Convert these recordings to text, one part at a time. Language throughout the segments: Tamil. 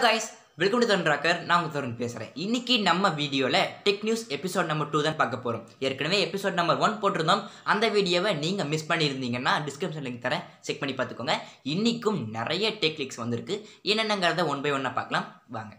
கைஸ் வெல்கம் டு தன்ராக்கர் நான் உங்கள் தருண் பேசுகிறேன் இன்னைக்கு நம்ம வீடியோவில் tech news episode number two தான் பார்க்க போகிறோம் ஏற்கனவே எபிசோட் நம்பர் ஒன் போட்டிருந்தோம் அந்த வீடியோவை நீங்கள் மிஸ் பண்ணியிருந்தீங்கன்னா டிஸ்கிரிப்ஷன் லிங்க் தரேன் செக் பண்ணி பார்த்துக்கோங்க இன்றைக்கும் நிறைய டெக் லிக்ஸ் வந்திருக்கு என்னென்னங்கிறத ஒன் பை ஒன்னாக பார்க்கலாம் வாங்க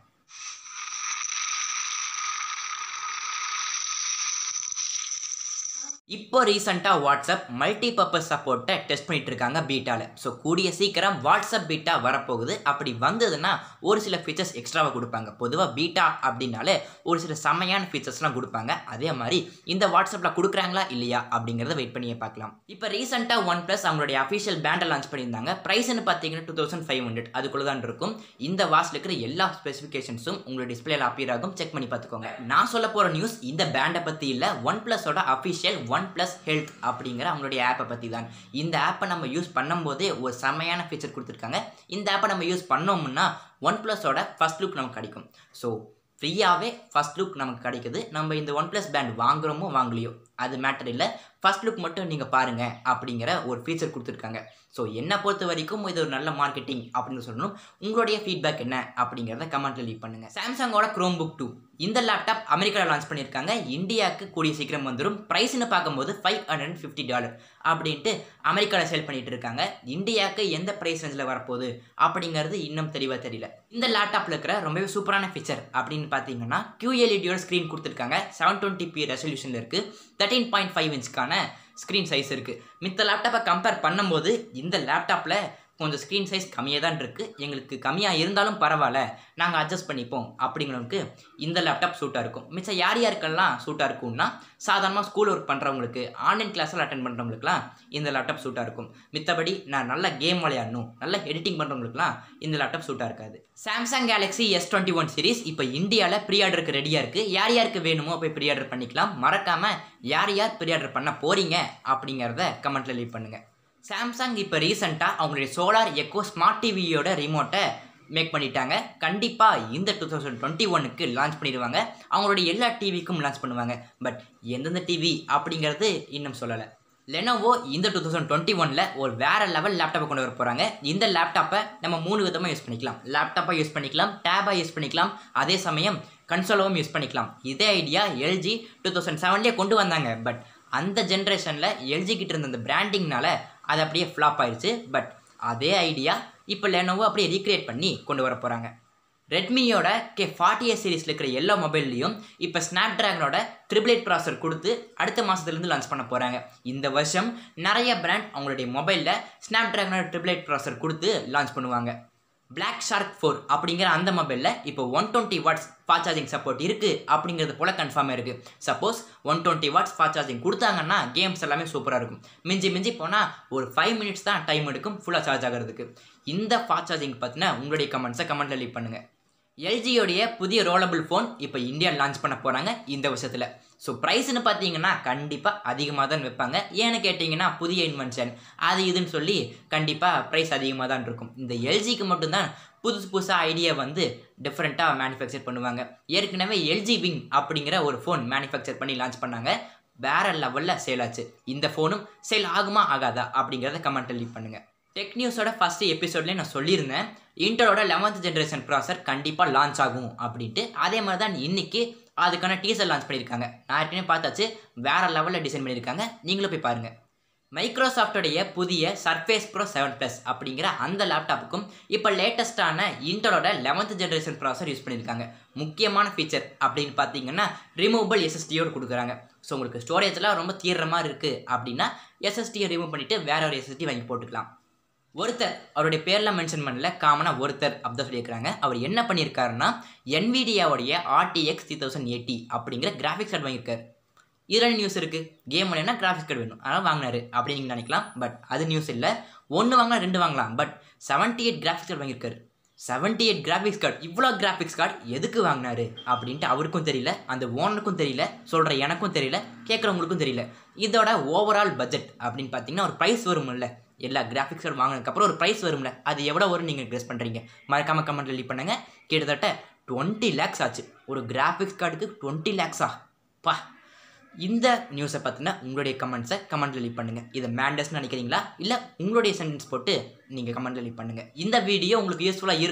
இப்போ ரீசெண்டாக வாட்ஸ்அப் மல்டி பர்பஸ் சப்போர்ட்டை டெஸ்ட் பண்ணிட்டு இருக்காங்க பீட்டாவில் ஸோ கூடிய சீக்கிரம் வாட்ஸ்அப் பீட்டா வரப்போகுது அப்படி வந்ததுன்னா ஒரு சில ஃபீச்சர்ஸ் எக்ஸ்ட்ராவாக கொடுப்பாங்க பொதுவாக பீட்டா அப்படின்னாலே ஒரு சில செம்மையான ஃபீச்சர்ஸ்லாம் கொடுப்பாங்க அதே மாதிரி இந்த வாட்ஸ்அப்பில் கொடுக்குறாங்களா இல்லையா அப்படிங்கிறத வெயிட் பண்ணியே பார்க்கலாம் இப்போ ரீசெண்டாக ஒன் ப்ளஸ் அவங்களுடைய அஃபிஷியல் பேண்டை லான்ச் பண்ணியிருந்தாங்க ப்ரைஸ்னு பார்த்தீங்கன்னா டூ தௌசண்ட் ஃபைவ் ஹண்ட்ரட் அதுக்குள்ளே தான் இருக்கும் இந்த வாட்சில் இருக்கிற எல்லா ஸ்பெசிஃபிகேஷன்ஸும் உங்களோட டிஸ்பிளேல அப்பியர் ஆகும் செக் பண்ணி பார்த்துக்கோங்க நான் சொல்ல போகிற நியூஸ் இந்த பேண்டை பற்றி இல்லை ஒன் ப்ளஸோட அஃபிஷியல் ஒன் ப்ளஸ் ஹெல்த் அப்படிங்கிற அவங்களுடைய ஆப்பை பற்றி தான் இந்த ஆப்பை நம்ம யூஸ் பண்ணும்போதே ஒரு செம்மையான ஃபீச்சர் கொடுத்துருக்காங்க இந்த ஆப்பை நம்ம யூஸ் பண்ணோம்னா ஒன் ப்ளஸோட ஃபஸ்ட் லுக் நமக்கு கிடைக்கும் ஸோ ஃப்ரீயாகவே ஃபஸ்ட் லுக் நமக்கு கிடைக்குது நம்ம இந்த ஒன் ப்ளஸ் பேண்ட் வாங்குறோமோ வாங்கலையோ அது மேட்டர் இல்லை ஃபஸ்ட் லுக் மட்டும் நீங்கள் பாருங்கள் அப்படிங்கிற ஒரு ஃபீச்சர் கொடுத்துருக்காங்க ஸோ என்னை பொறுத்த வரைக்கும் இது ஒரு நல்ல மார்க்கெட்டிங் அப்படின்னு சொல்லணும் உங்களுடைய ஃபீட்பேக் என்ன அப்படிங்கிறத கமெண்ட்டில் லீவ் பண்ணுங்கள் சாம்சங்கோட க்ரோம் புக் டூ இந்த லேப்டாப் அமெரிக்காவில் லான்ச் பண்ணியிருக்காங்க இந்தியாவுக்கு கூடிய சீக்கிரம் வந்துடும் ப்ரைஸ்னு பார்க்கும்போது ஃபைவ் ஹண்ட்ரட் ஃபிஃப்டி டாலர் அப்படின்ட்டு அமெரிக்காவில் சேல் பண்ணிட்டு இருக்காங்க இந்தியாவுக்கு எந்த ப்ரைஸ் ரேஞ்சில் வரப்போகுது அப்படிங்கிறது இன்னும் தெளிவாக தெரியல இந்த லேப்டாப்பில் இருக்கிற ரொம்பவே சூப்பரான ஃபீச்சர் அப்படின்னு பார்த்தீங்கன்னா QLED-யோட ஸ்க்ரீன் கொடுத்துருக்காங்க செவன் டுவெண்ட்டி பி ரெசல்யூஷனில் இருக்குது தேர்ட்டீன் பாயிண்ட் ஃபைவ் இன்ச்க்கான ஸ்க்ரீன் சைஸ் இருக்குது மித்த லேப்டாப்பை கம்பேர் பண்ணும்போது இந்த லேப்டாப்பில் கொஞ்சம் ஸ்க்ரீன் சைஸ் கம்மியாக தான் இருக்குது எங்களுக்கு கம்மியாக இருந்தாலும் பரவாயில்ல நாங்கள் அட்ஜஸ்ட் பண்ணிப்போம் அப்படிங்கிறவங்களுக்கு இந்த லேப்டாப் சூட்டாக இருக்கும் மிச்சம் யார் யாருக்கெல்லாம் சூட்டாக இருக்கும்னா சாதாரணமாக ஸ்கூல் ஒர்க் பண்ணுறவங்களுக்கு ஆன்லைன் கிளாஸில் அட்டன் பண்ணுறவங்களுக்குலாம் இந்த லேப்டாப் சூட்டாக இருக்கும் மித்தபடி நான் நல்ல கேம் விளையாடணும் நல்ல எடிட்டிங் பண்ணுறவங்களுக்குலாம் இந்த லேப்டாப் சூட்டாக இருக்காது Samsung Galaxy S twenty one series இப்போ இந்தியாவில் ப்ரீ ஆர்டருக்கு ரெடியாக இருக்குது யார் யாருக்கு வேணுமோ போய் ப்ரீ ஆர்டர் பண்ணிக்கலாம் மறக்காமல் யார் யார் ப்ரீ ஆர்டர் பண்ண போகிறீங்க அப்படிங்கிறத கமெண்ட்டில் லீவ் பண்ணுங்கள் சாம்சங் இப்போ ரீசெண்டாக அவங்களுடைய சோலார் எக்கோ ஸ்மார்ட் டிவியோட ரிமோட்டை மேக் பண்ணிட்டாங்க கண்டிப்பாக இந்த டூ தௌசண்ட் டுவெண்ட்டி ஒனுக்கு லான்ச் பண்ணிடுவாங்க அவங்களுடைய எல்லா டிவிக்கும் லான்ச் பண்ணுவாங்க பட் எந்தெந்த டிவி அப்படிங்கிறது இன்னும் சொல்லலை லெனோவோ இந்த டூ தௌசண்ட் டுவெண்ட்டி ஒனில் ஒரு வேறு லெவல் லேப்டாப்பை கொண்டு வர போகிறாங்க இந்த லேப்டாப்பை நம்ம மூணு விதமாக யூஸ் பண்ணிக்கலாம் லேப்டாப்பாக யூஸ் பண்ணிக்கலாம் டேபாக யூஸ் பண்ணிக்கலாம் அதே சமயம் கன்சோலாவும் யூஸ் பண்ணிக்கலாம் இதே ஐடியா எல்ஜி டூ தௌசண்ட் செவன்லேயே கொண்டு வந்தாங்க பட் அந்த ஜென்ரேஷனில் எல்ஜி கிட்ட இருந்த அந்த பிராண்டிங்னால அது அப்படியே ஃப்ளாப் ஆயிடுச்சு பட் அதே ஐடியா இப்போ லெனோவோ அப்படியே ரீக்ரியேட் பண்ணி கொண்டு வர போகிறாங்க ரெட்மியோட கே ஃபார்ட்டி எஸ் சீரிஸில் இருக்கிற எல்லா மொபைல்லையும் இப்போ ஸ்னாப் ட்ராகனோட ட்ரிபிள் எயிட் ப்ராசர் கொடுத்து அடுத்த மாதத்துலேருந்து லான்ச் பண்ண போகிறாங்க இந்த வருஷம் நிறைய பிராண்ட் அவங்களுடைய மொபைலில் ஸ்னாப் ட்ராகனோட ட்ரிபிள் எயிட் ப்ராசர் கொடுத்து லான்ச் பண்ணுவாங்க பிளாக் ஷார்க் ஃபோர் அப்படிங்கிற அந்த மொபைலில் இப்போ one twenty watts fast charging support இருக்குது அப்படிங்கிறது போல் கன்ஃபார்மாக இருக்குது suppose one twenty watts fast charging கொடுத்தாங்கன்னா கேம்ஸ் எல்லாமே சூப்பராக இருக்கும் மிஞ்சி மிஞ்சி போனால் ஒரு ஃபைவ் மினிட்ஸ் தான் டைம் எடுக்கும் ஃபுல்லாக சார்ஜ் ஆகிறதுக்கு இந்த ஃபாஸ்ட் சார்ஜிங் பற்றின உங்களுடைய கமெண்ட்ஸை கமெண்ட்டில் லீவ் பண்ணுங்கள் எல்ஜியோடைய புதிய ரோலபிள் ஃபோன் இப்போ இந்தியா லான்ச் பண்ண போகிறாங்க இந்த வருஷத்தில் ஸோ ப்ரைஸ்னு பார்த்தீங்கன்னா கண்டிப்பாக அதிகமாக தான் வைப்பாங்க ஏன்னு கேட்டிங்கன்னா புதிய இன்வென்ஷன் அது இதுன்னு சொல்லி கண்டிப்பாக ப்ரைஸ் அதிகமாக தான் இருக்கும் இந்த எல்ஜிக்கு மட்டும்தான் புதுசு புதுசாக ஐடியா வந்து டிஃப்ரெண்ட்டாக மேனுஃபேக்சர் பண்ணுவாங்க ஏற்கனவே எல்ஜி விங் அப்படிங்கிற ஒரு ஃபோன் மேனுஃபேக்சர் பண்ணி லான்ச் பண்ணாங்க வேற லெவலில் சேல் ஆச்சு இந்த ஃபோனும் சேல் ஆகுமா ஆகாதா அப்படிங்கிறத கமெண்ட்டில் லீவ் பண்ணுங்கள் டெக் நியூஸோட ஃபஸ்ட்டு எபிசோட்லேயே நான் சொல்லியிருந்தேன் இன்டரோட லெவன்த் ஜென்ரேஷன் ப்ராசர் கண்டிப்பாக லான்ச் ஆகும் அப்படின்ட்டு அதே மாதிரி தான் இன்றைக்கி அதுக்கான டீசர் லான்ச் பண்ணியிருக்காங்க நான் ஏற்கனவே பார்த்தாச்சு வேறு லெவலில் டிசைன் பண்ணியிருக்காங்க நீங்களும் போய் பாருங்கள் மைக்ரோசாஃப்டோடைய புதிய சர்ஃபேஸ் ப்ரோ செவன் ப்ளஸ் அப்படிங்கிற அந்த லேப்டாப்புக்கும் இப்போ லேட்டஸ்ட்டான இன்டரோட லெவன்த் ஜென்ரேஷன் ப்ராசர் யூஸ் பண்ணியிருக்காங்க முக்கியமான ஃபீச்சர் அப்படின்னு பார்த்தீங்கன்னா ரிமூவபிள் எஸ்எஸ்டியோடு கொடுக்குறாங்க ஸோ உங்களுக்கு ஸ்டோரேஜ்லாம் ரொம்ப தீர்ற மாதிரி இருக்குது அப்படின்னா எஸ்எஸ்டியை ரிமூவ் பண்ணிவிட்டு வேற ஒரு எஸ்எஸ்டி வாங்கி போட்டுக்கலாம் ஒருத்தர் அவருடைய பேரில் மென்ஷன் பண்ணல காமனாக ஒருத்தர் அப்படி சொல்லியிருக்கிறாங்க அவர் என்ன பண்ணியிருக்காருன்னா என்விடியாவுடைய ஆர்டிஎக்ஸ் த்ரீ தௌசண்ட் எயிட்டி அப்படிங்கிற கிராஃபிக்ஸ் கார்டு வாங்கியிருக்காரு இதில் நியூஸ் இருக்குது கேம் விளையாடினா கிராஃபிக்ஸ் கார்டு வேணும் அதனால் வாங்கினாரு அப்படின்னு நீங்கள் நினைக்கலாம் பட் அது நியூஸ் இல்லை ஒன்று வாங்கலாம் ரெண்டு வாங்கலாம் but seventy eight graphics card வாங்கியிருக்காரு செவன்ட்டி எயிட் கிராஃபிக்ஸ் கார்டு இவ்வளோ கிராஃபிக்ஸ் கார்டு எதுக்கு வாங்கினாரு அப்படின்ட்டு அவருக்கும் தெரியல அந்த ஓனருக்கும் தெரியல சொல்கிற எனக்கும் தெரியல கேட்குறவங்களுக்கும் தெரியல இதோட ஓவரால் பட்ஜெட் அப்படின்னு பார்த்தீங்கன்னா ஒரு ப்ரைஸ் வரும்ல எல்லா கிராஃபிக்ஸ் கார்டு வாங்கினதுக்கப்புறம் ஒரு ப்ரைஸ் வரும்ல அது எவ்வளோ வரும் நீங்கள் கெஸ் பண்ணுறீங்க மறக்காமல் கமெண்ட் லீவ் பண்ணுங்கள் கிட்டத்தட்ட டுவெண்ட்டி லேக்ஸ் ஆச்சு ஒரு கிராஃபிக்ஸ் கார்டுக்கு டுவெண்ட்டி லேக்ஸா பா இந்த நியூஸை பற்றின உங்களுடைய கமெண்ட்ஸை கமெண்ட்டில் லீவ் பண்ணுங்கள் இதை மேண்டஸ்னு நினைக்கிறீங்களா இல்லை உங்களுடைய சென்டென்ஸ் போட்டு நீங்கள் கமெண்ட்டில் லீவ் பண்ணுங்கள் இந்த வீடியோ உங்களுக்கு யூஸ்ஃபுல்லாக இருக்கும்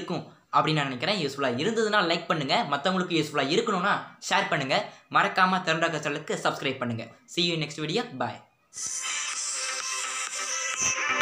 அப்படின்னு நான் நினைக்கிறேன் யூஸ்ஃபுல்லாக இருந்ததுன்னா லைக் பண்ணுங்கள் மற்றவங்களுக்கு யூஸ்ஃபுல்லாக இருக்கணும்னா ஷேர் பண்ணுங்கள் மறக்காமல் திறண்டாக்க சேனலுக்கு சப்ஸ்கிரைப் பண்ணுங்கள் see you next video bye